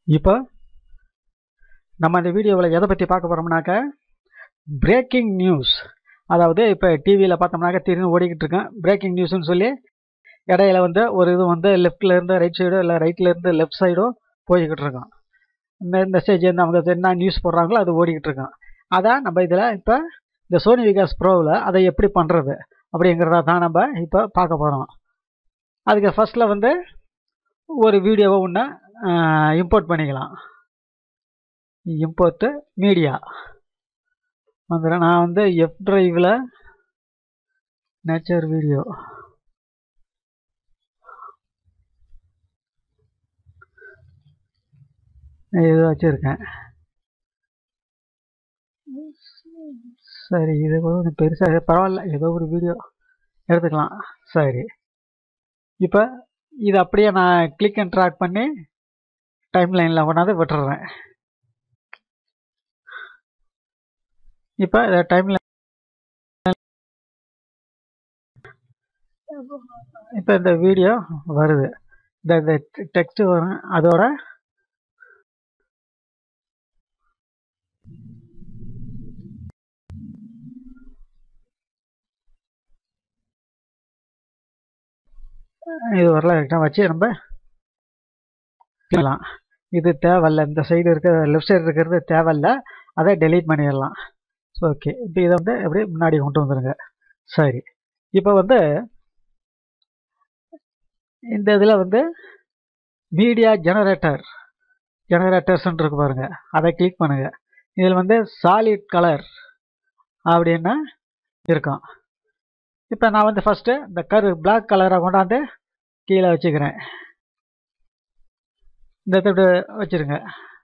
இப்போ நம்ம இந்த வீடியோவில் எதை பற்றி பார்க்க போகிறோம்னாக்க பிரேக்கிங் நியூஸ் அதாவது இப்போ டிவியில் பார்த்தோம்னாக்க திடீர்னு ஓடிக்கிட்டு இருக்கேன் பிரேக்கிங் நியூஸ்னு சொல்லி இடையில வந்து ஒரு இது வந்து லெஃப்டில் இருந்து ரைட் சைடோ இல்லை ரைட்டில் இருந்து லெஃப்ட் சைடோ போய்கிட்டு இருக்கோம் இந்த இந்த ஸ்டேஜ் அவங்க என்ன நியூஸ் போடுறாங்களோ அது ஓடிக்கிட்டு இருக்கோம் அதான் நம்ம இதில் இப்போ இந்த சோனி விகாஸ் ப்ரோவில் அதை எப்படி பண்ணுறது அப்படிங்கிறத தான் நம்ம இப்போ பார்க்க போகிறோம் அதுக்கு ஃபஸ்ட்டில் வந்து ஒரு வீடியோவை ஒன்று இம்போர்ட் பண்ணிக்கலாம் இம்போர்ட்டு மீடியா வந்துடும் நான் வந்து எஃப் ட்ரைவில் நேச்சர் வீடியோ இது வச்சுருக்கேன் சரி இது கொஞ்சம் பெருசாக பரவாயில்ல ஏதோ ஒரு வீடியோ எடுத்துக்கலாம் சரி இப்போ இது அப்படியே நான் கிளிக் அண்ட் ட்ராக் பண்ணி டைம் லைனில் கொண்டாந்து விட்டுறேன் இப்போ இதை டைம் லைன் இப்போ இந்த வீடியோ வருது இந்த இந்த டெக்ஸ்ட் வரும் அதோட இது வரல வச்சு நம்ம பண்ணலாம் இது தேவையில்ல இந்த சைடு இருக்கிற லெஃப்ட் சைடு இருக்கிறது தேவையில்ல அதை டெலீட் பண்ணிடலாம் ஓகே இப்போ இதை வந்து அப்படியே முன்னாடி கொண்டு வந்துடுங்க சரி இப்போ வந்து இந்த இதில் வந்து மீடியா ஜெனரேட்டர் ஜெனரேட்டர்ஸ்ன்னு இருக்கு பாருங்க அதை கிளிக் பண்ணுங்க இதில் வந்து சாலிட் கலர் அப்படின்னு இருக்கும் இப்போ நான் வந்து ஃபஸ்ட்டு இந்த கரு பிளாக் கலரை கொண்டாந்து கீழே வச்சுக்கிறேன் இந்த இடத்த வச்சுருங்க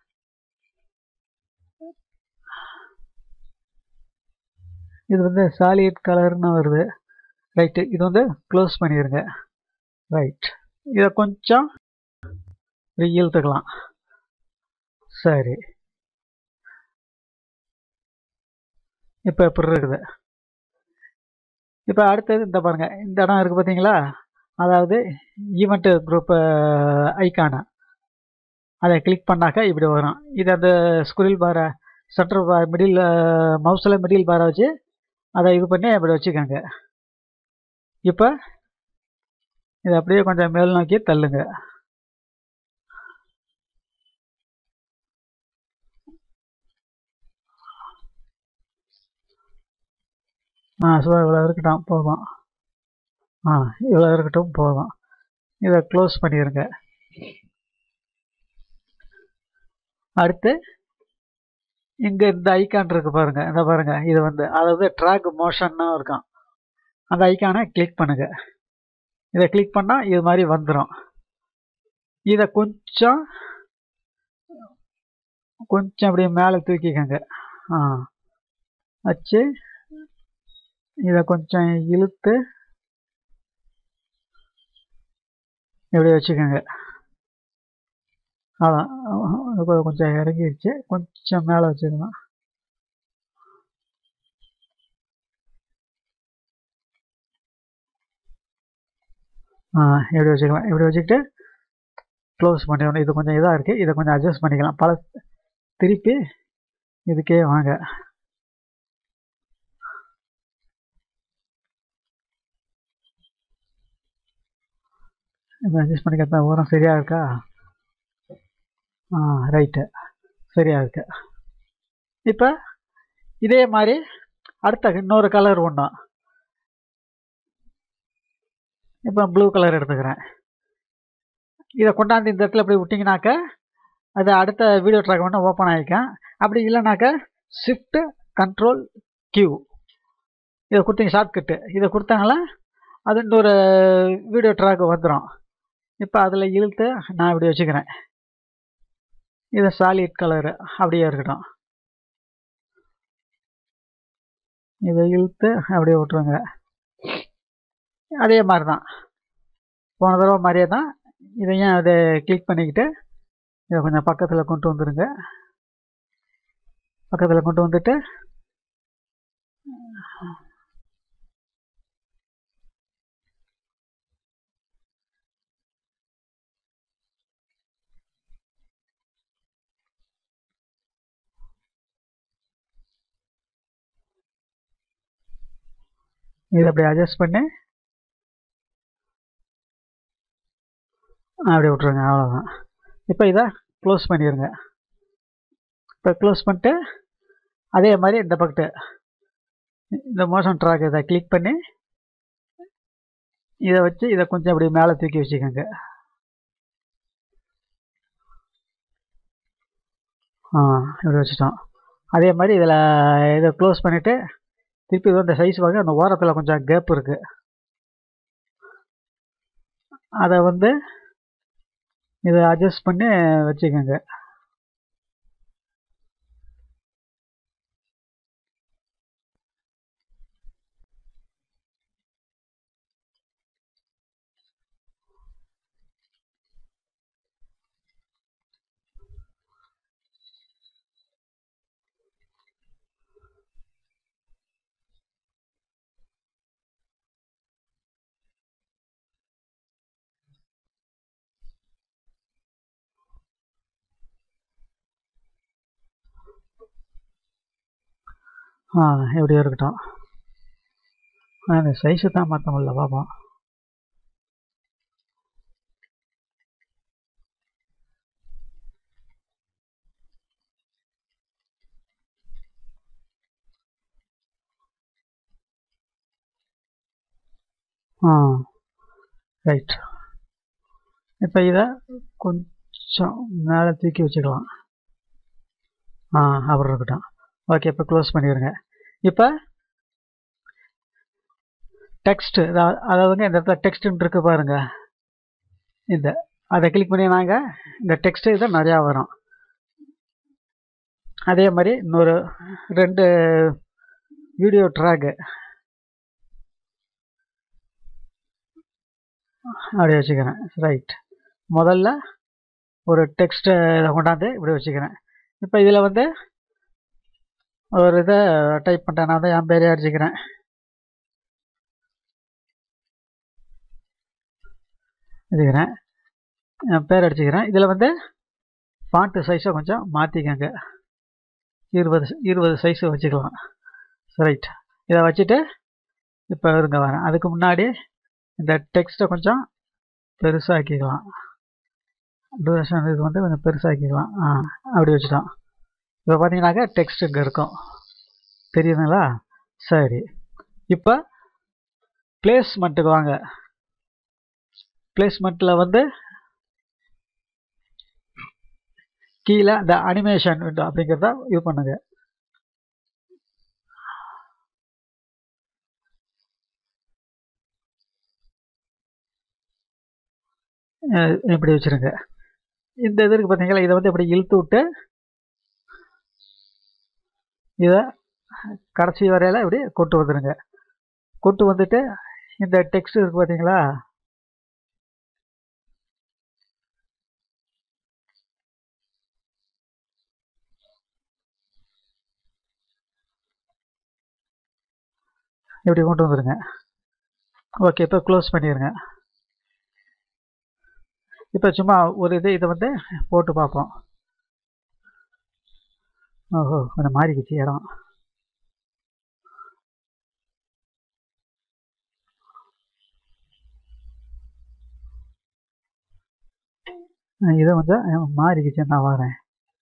இது வந்து சாலிட் கலர்னு வருது ரைட்டு இது வந்து க்ளோஸ் பண்ணிடுங்க ரைட் இதை கொஞ்சம் இழுத்துக்கலாம் சரி இப்போ எப்படி இருக்குது இப்போ அடுத்தது இந்த பாருங்க இந்த இடம் இருக்குது பார்த்தீங்களா அதாவது ஈவெண்ட் குரூப் ஐக்கான அதை கிளிக் பண்ணாக்க இப்படி வரும் இது அந்த ஸ்குரில் பாரை சென்டர் பார் மிடில் மவுஸில் மிடில் பாரை வச்சு அதை இது பண்ணி இப்படி வச்சுக்கோங்க இப்போ இதை அப்படியே கொஞ்சம் மேல் நோக்கி தள்ளுங்க ஆ ஸோ இவ்வளோ இருக்கட்டும் போதும் ஆ இவ்வளோ இருக்கட்டும் போதும் இதை க்ளோஸ் பண்ணிடுங்க அடுத்து இங்கே இந்த ஐக்கான் இருக்கு பாருங்க இந்த பாருங்க இது வந்து அதாவது ட்ராக் மோஷன்னு இருக்கும் அந்த ஐக்கானை கிளிக் பண்ணுங்க இதை கிளிக் பண்ணால் இது மாதிரி வந்துடும் இதை கொஞ்சம் கொஞ்சம் அப்படியே மேலே தூக்கிக்கோங்க ஆ வச்சு இதை கொஞ்சம் இழுத்து இப்படி வச்சுக்கோங்க அதான் கொஞ்சம் இறங்கிடுச்சு கொஞ்சம் மேலே வச்சுக்கலாம் ஆ இப்படி வச்சுக்கலாம் இப்படி வச்சுக்கிட்டு க்ளோஸ் பண்ணிடணும் இது கொஞ்சம் இதாக இருக்குது இதை கொஞ்சம் அட்ஜஸ்ட் பண்ணிக்கலாம் பல திருப்பி இதுக்கே வாங்க அட்ஜஸ்ட் பண்ணிக்கிறதா ஓரம் சரியாக இருக்கா ஆ ரைட்டு சரியாக இருக்கு இப்போ இதே மாதிரி அடுத்த இன்னொரு கலர் ஒன்று இப்போ ப்ளூ கலர் எடுத்துக்கிறேன் இதை கொண்டாந்து இந்த இடத்துல இப்படி விட்டிங்கனாக்க அது அடுத்த வீடியோ ட்ராக் வேணால் ஓப்பன் ஆகிக்கும் அப்படி இல்லைனாக்க ஷிஃப்ட்டு கண்ட்ரோல் கியூ இதை கொடுத்தீங்க ஷார்ட்கட்டு இதை கொடுத்தாங்களா அது இன்னொரு வீடியோ ட்ராக் வந்துடும் இப்போ அதில் இழுத்து நான் இப்படி வச்சுக்கிறேன் இது சாலிட் கலரு அப்படியே இருக்கட்டும் இதை இழுத்து அப்படியே விட்ருங்க அதே மாதிரி தான் போன தடவை மாதிரியே தான் இதையும் அதை கிளிக் பண்ணிக்கிட்டு இதை கொஞ்சம் பக்கத்தில் கொண்டு வந்துடுங்க பக்கத்தில் கொண்டு வந்துட்டு இதை அப்படி அட்ஜஸ்ட் பண்ணி அப்படி விட்ருங்க அவ்வளோதான் இப்போ இதை க்ளோஸ் பண்ணிடுங்க இப்போ க்ளோஸ் பண்ணிட்டு அதே மாதிரி இந்த பக்கத்து இந்த மோஷன் ட்ராக் இதை கிளிக் பண்ணி இதை வச்சு இதை கொஞ்சம் அப்படி மேலே தூக்கி வச்சுக்கோங்க ஆ இப்படி வச்சுட்டோம் அதே மாதிரி இதில் இதை க்ளோஸ் பண்ணிவிட்டு திருப்பி வந்து சைஸ் வாங்க அந்த ஓரத்தில் கொஞ்சம் கேப் இருக்குது அதை வந்து இதை அட்ஜஸ்ட் பண்ணி வச்சுக்கோங்க ஆ எப்படியோ இருக்கட்டும் அந்த சைஸு தான் மாற்ற முடியல பார்ப்போம் ஆ ரைட் இப்போ இதை கொஞ்சம் மேலே தூக்கி வச்சுக்கலாம் ஆ அப்புறம் இருக்கட்டும் ஓகே இப்போ க்ளோஸ் பண்ணிடுங்க இப்போ டெக்ஸ்ட்டு அதாவதுங்க இந்த இடத்துல டெக்ஸ்ட்டுன்னு இருக்கு பாருங்க இந்த அதை கிளிக் பண்ணி நாங்கள் இந்த டெக்ஸ்ட்டு இதை நிறையா வரும் அதே மாதிரி இன்னொரு ரெண்டு வீடியோ ட்ராக்கு அப்படி வச்சுக்கிறேன் ரைட் முதல்ல ஒரு டெக்ஸ்ட்டை இதை கொண்டாந்து இப்படி வச்சுக்கிறேன் இப்போ இதில் வந்து ஒரு இதை டைப் பண்ணிட்டேன் நான் வந்து என் பேரே அடிச்சுக்கிறேன் வச்சுக்கிறேன் என் பேர் அடிச்சுக்கிறேன் இதில் வந்து ஃபாண்ட்டு சைஸை கொஞ்சம் மாற்றிக்கங்க இருபது இருபது சைஸு வச்சுக்கலாம் ரைட் இதை வச்சுட்டு இப்போ இருங்க வரேன் அதுக்கு முன்னாடி இந்த டெக்ஸ்ட்டை கொஞ்சம் பெருசாக்கிக்கலாம் டூரேஷன் இது வந்து கொஞ்சம் பெருசாக்கிக்கலாம் ஆ அப்படி வச்சுட்டோம் இப்போ பார்த்தீங்கன்னாக்கா டெக்ஸ்ட் இங்கே இருக்கும் தெரியுதுங்களா சரி இப்போ பிளேஸ்மெண்ட்டுக்கு வாங்க பிளேஸ்மெண்ட்டில் வந்து கீழே இந்த அனிமேஷன் விண்டோ அப்படிங்கிறத இது பண்ணுங்க இப்படி வச்சுருங்க இந்த இது இருக்குது பார்த்தீங்களா இதை வந்து இப்படி இழுத்து விட்டு இதை கடைசி வரையில் இப்படி கொண்டு வந்துடுங்க கொண்டு வந்துட்டு இந்த டெக்ஸ்ட் இருக்குது பார்த்தீங்களா இப்படி கொண்டு வந்துடுங்க ஓகே இப்போ க்ளோஸ் பண்ணிடுங்க இப்போ சும்மா ஒரு இது இதை வந்து போட்டு பார்ப்போம் ஓஹோ கொஞ்சம் மாறிக்கிச்சு இடம் இதை கொஞ்சம் மாறிக்கிச்சு நான் வரேன்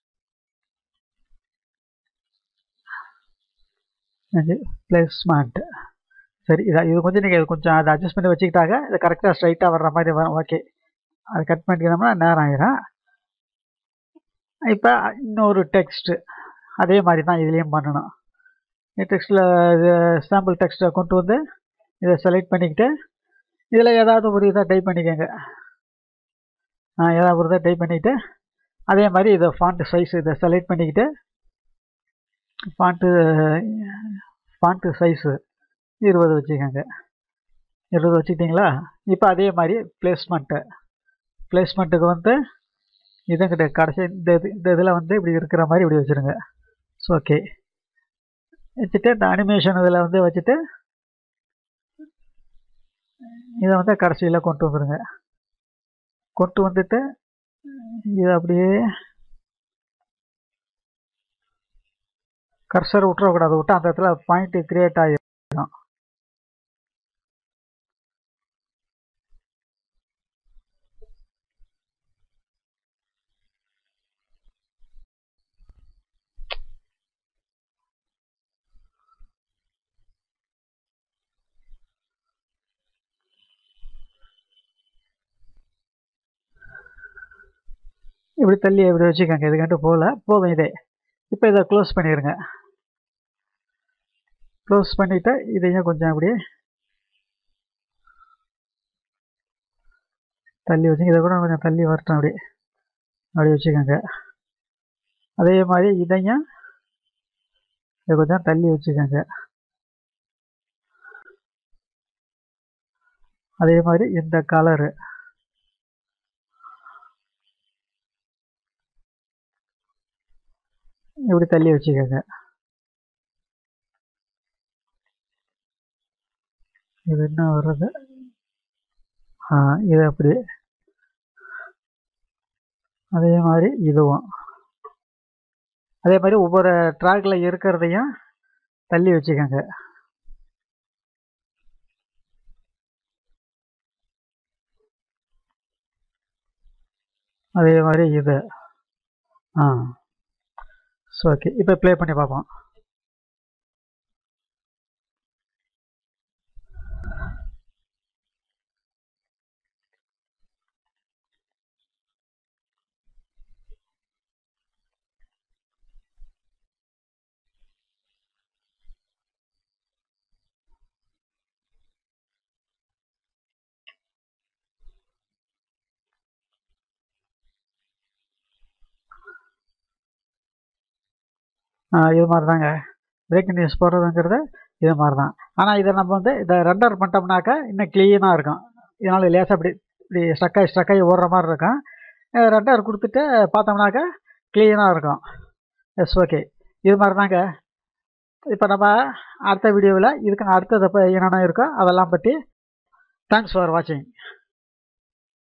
பிளேஸ்மெண்ட் சரி இதை இது கொஞ்சம் நீங்கள் கொஞ்சம் அதை அட்ஜஸ்ட் பண்ணி வச்சுக்கிட்டாங்க இது கரெக்டாக ஸ்ட்ரைட்டாக வர்ற மாதிரி வரும் ஓகே அது கட் பண்ணிக்கிறோம்னா நேரம் ஆயிரும் இப்போ இன்னொரு டெக்ஸ்ட்டு அதே மாதிரி தான் இதுலேயும் பண்ணணும் டெக்ஸ்ட்டில் இது சாம்பிள் டெக்ஸ்ட்டை கொண்டு வந்து இதை செலக்ட் பண்ணிக்கிட்டு இதில் ஏதாவது ஒரு இதை டைப் பண்ணிக்கோங்க ஏதாவது ஒரு இதை டைப் பண்ணிவிட்டு அதே மாதிரி இதை ஃபாண்ட்டு சைஸ் இதை செலக்ட் பண்ணிக்கிட்டு ஃபாண்ட்டு ஃபாண்ட்டு சைஸு இருபது வச்சுக்கோங்க இருபது வச்சுக்கிட்டிங்களா இப்போ அதே மாதிரி பிளேஸ்மெண்ட்டு பிளேஸ்மெண்ட்டுக்கு வந்து இதுங்கிட்ட கடைசி இந்த இது இந்த இதில் வந்து இப்படி இருக்கிற மாதிரி இப்படி வச்சுருங்க ஸோ ஓகே வச்சுட்டு இந்த அனிமேஷன் இதில் வந்து வச்சுட்டு இதை வந்து கடைசியில் கொண்டு வந்துடுங்க கொண்டு வந்துட்டு இதை அப்படியே கர்சர் விட்டுறக்கூடாது விட்டா அந்த இடத்துல பாயிண்ட் கிரியேட் ஆகிடும் இப்படி தள்ளி இப்படி வச்சுக்கோங்க இதுக்காண்டு போகல போதும் இதே இப்போ இதை க்ளோஸ் பண்ணிடுங்க க்ளோஸ் பண்ணிவிட்டு இதையும் கொஞ்சம் அப்படியே தள்ளி வச்சுங்க இதை கூட கொஞ்சம் தள்ளி வரட்டும் அப்படி அப்படி வச்சுக்கோங்க அதே மாதிரி இதையும் இதை கொஞ்சம் தள்ளி வச்சுக்கோங்க அதே மாதிரி இந்த கலரு இப்படி தள்ளி வச்சுக்கோங்க இது என்ன வர்றது ஆ இது அப்படி அதே மாதிரி இதுவும் அதே மாதிரி ஒவ்வொரு ட்ராக்ல இருக்கிறதையும் தள்ளி வச்சுக்கோங்க அதே மாதிரி இது ஆ ஸோ ஓகே இப்போ ப்ளே பண்ணி பார்ப்போம் இது மாதிரி தாங்க பிரேக்கிங் நியூஸ் போடுறதுங்கிறது இது மாதிரி தான் ஆனால் இதை நம்ம வந்து இதை ரெண்டர் பண்ணிட்டோம்னாக்கா இன்னும் க்ளீனாக இருக்கும் இதனால் லேசாக இப்படி இப்படி ஸ்டக்காகி ஸ்டக்காகி ஓடுற மாதிரி இருக்கும் ரெண்டர் கொடுத்துட்டு பார்த்தோம்னாக்கா க்ளீனாக இருக்கும் எஸ் ஓகே இது மாதிரி தாங்க இப்போ நம்ம அடுத்த வீடியோவில் இதுக்கு அடுத்தது என்னென்ன இருக்கோ அதெல்லாம் பற்றி தேங்க்ஸ் ஃபார் வாட்சிங்